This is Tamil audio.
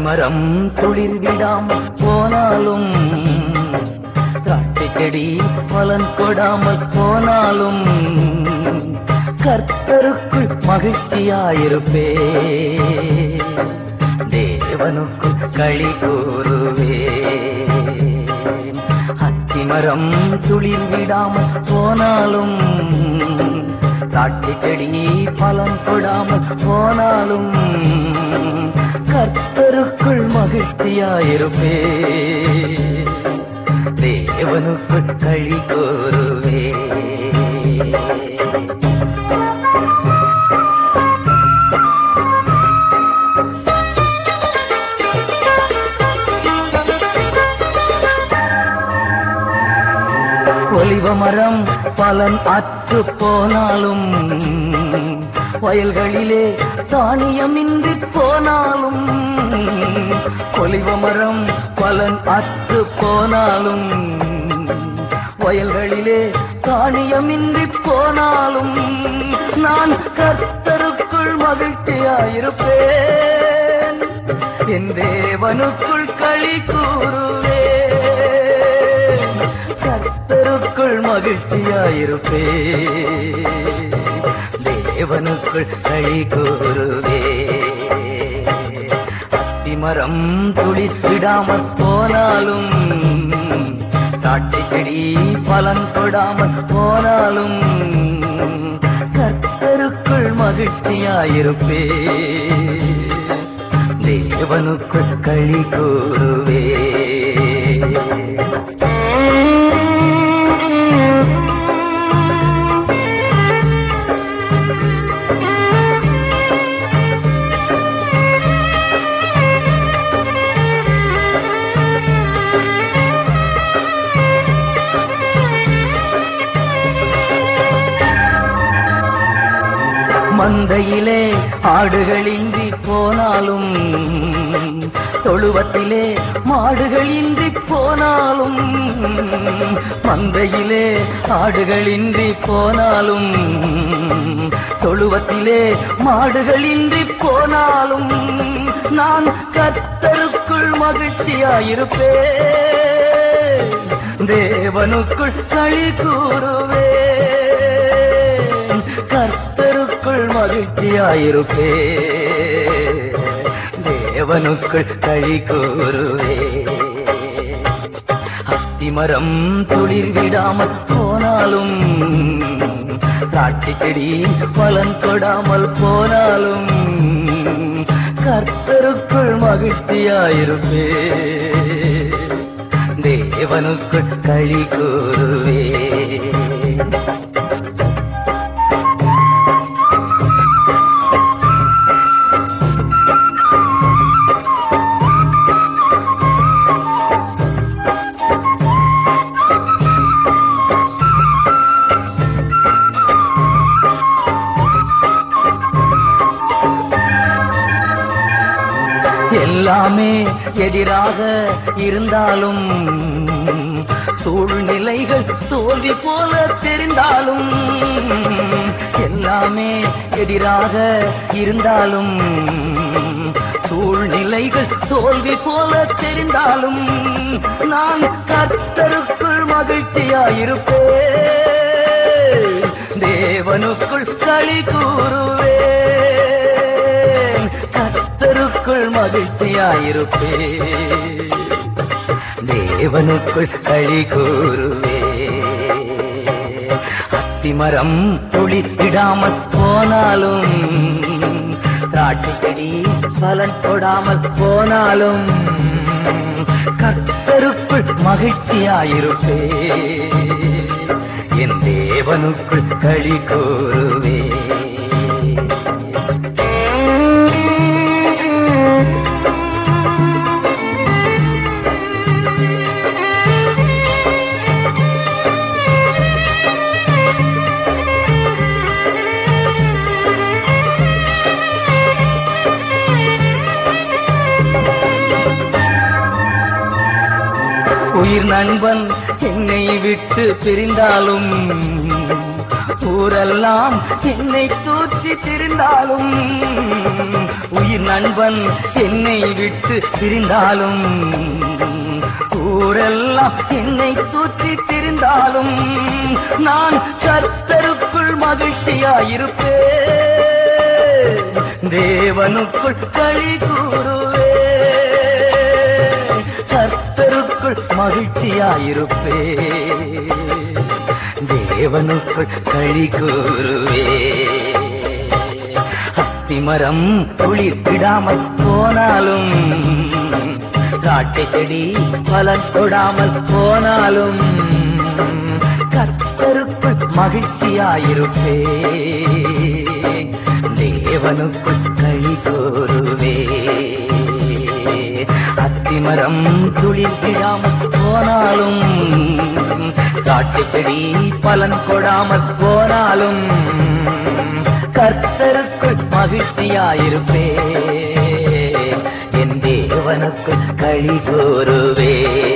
அத்திமரம் துளிர் விடாமல் போனாலும் திராட்சை செடி பலன் கொடாமல் போனாலும் கர்த்தருக்குள் மகிழ்ச்சியாயிருப்பே தேவனுக்குள் களி கூறுவே அத்திமரம் துளிர் விடாமல் போனாலும் திராட்சை செடி பலன் கொடாமல் போனாலும் கர்த்தருக்குள் மகிழ்ச்சியாயிருப்பே தேவனுக்குள் களி கூறுவே ஒலிவ மரம் பலன் அற்று போனாலும் வயல்களிலே தானியமின்றி போனாலும் ஒலிவ மரம் பலன் அற்று போனாலும் வயல்களிலே தானியமின்றி போனாலும் நான் கர்த்தருக்குள் மகிழ்ச்சியாயிருப்பேன் என் தேவனுக்குள் களி கூறுவேன் கர்த்தருக்குள் மகிழ்ச்சியாயிருப்பே தேவனுக்குள் களி கூறுவே அத்திமரம் துளித்திடாமற் போனாலும் காட்டை செடி பலன் கொடாமற் போனாலும் கர்த்தருக்குள் மகிழ்ச்சியாயிருப்பே தேவனுக்குள் களி கூறுவே மந்தையிலே ஆடுகளின்றி போனாலும் தொழுவத்திலே மாடுகளின்றி போனாலும் மந்தையிலே ஆடுகளின்றி போனாலும் தொழுவத்திலே மாடுகளின்றி போனாலும் நான் கர்த்தருக்குள் மகிழ்ச்சியாயிருப்பேன் தேவனுக்குள் களி கூறுவேன் கர்த்தருக்குள் மகிழ்ச்சியாயிருப்பே தேவனுக்குள் களி கூறுவே அத்திமரம் துளிர் விடாமல் போனாலும் காட்சி செடி பலன் கொடாமல் போனாலும் கர்த்தருக்குள் மகிழ்ச்சியாயிருப்பே தேவனுக்குள் களி கூறுவே எல்லாமே எதிராக இருந்தாலும் சூழ்நிலைகள் தோல்வி போல தெரிந்தாலும் எல்லாமே எதிராக இருந்தாலும் சூழ்நிலைகள் தோல்வி போல தெரிந்தாலும் நான் கர்த்தருக்குள் மகிழ்ச்சியாயிருப்பேன் தேவனுக்குள் களி கூறுவேன் கர்த்தருக்குள் மகிழ்ச்சியாயிருப்பேன் தேவனுக்குள் களி கூறுவே அத்திமரம் துளித்திடாமல் போனாலும் திராட்சை செடி பலன் கொடாமல் போனாலும் கர்த்தருக்குள் மகிழ்ச்சியாயிருப்பே என் தேவனுக்குள் களி கூறுவே உயிர் நண்பன் என்னை விட்டு பிரிந்தாலும் ஊரெல்லாம் என்னை தூற்றி திரிந்தாலும் உயிர் நண்பன் என்னை விட்டு திரிந்தாலும் ஊரெல்லாம் என்னை தூற்றி திரிந்தாலும் நான் கர்த்தருக்குள் மகிழ்ச்சியாயிருப்பேன் தேவனுக்குள் களி கூறுவே கர்த்தருக்குள் மகிழ்ச்சியாயிருப்பே தேவனுக்குள் களி கூறுவே அத்திமரம் குளிர் விடாமல் போனாலும் காட்டை செடி பலன் கொடாமல் போனாலும் கர்த்தருக்குள் மகிழ்ச்சியாயிருப்பே தேவனுக்குள் களி கூறுவே அத்திமரம் துளிர் விடாமல் போனாலும் காட்டு செடி பலன் கொடாமல் போனாலும் கர்த்தருக்குள் மகிழ்ச்சியாயிருப்பே என் தேவனுக்குள் களி கூறுவே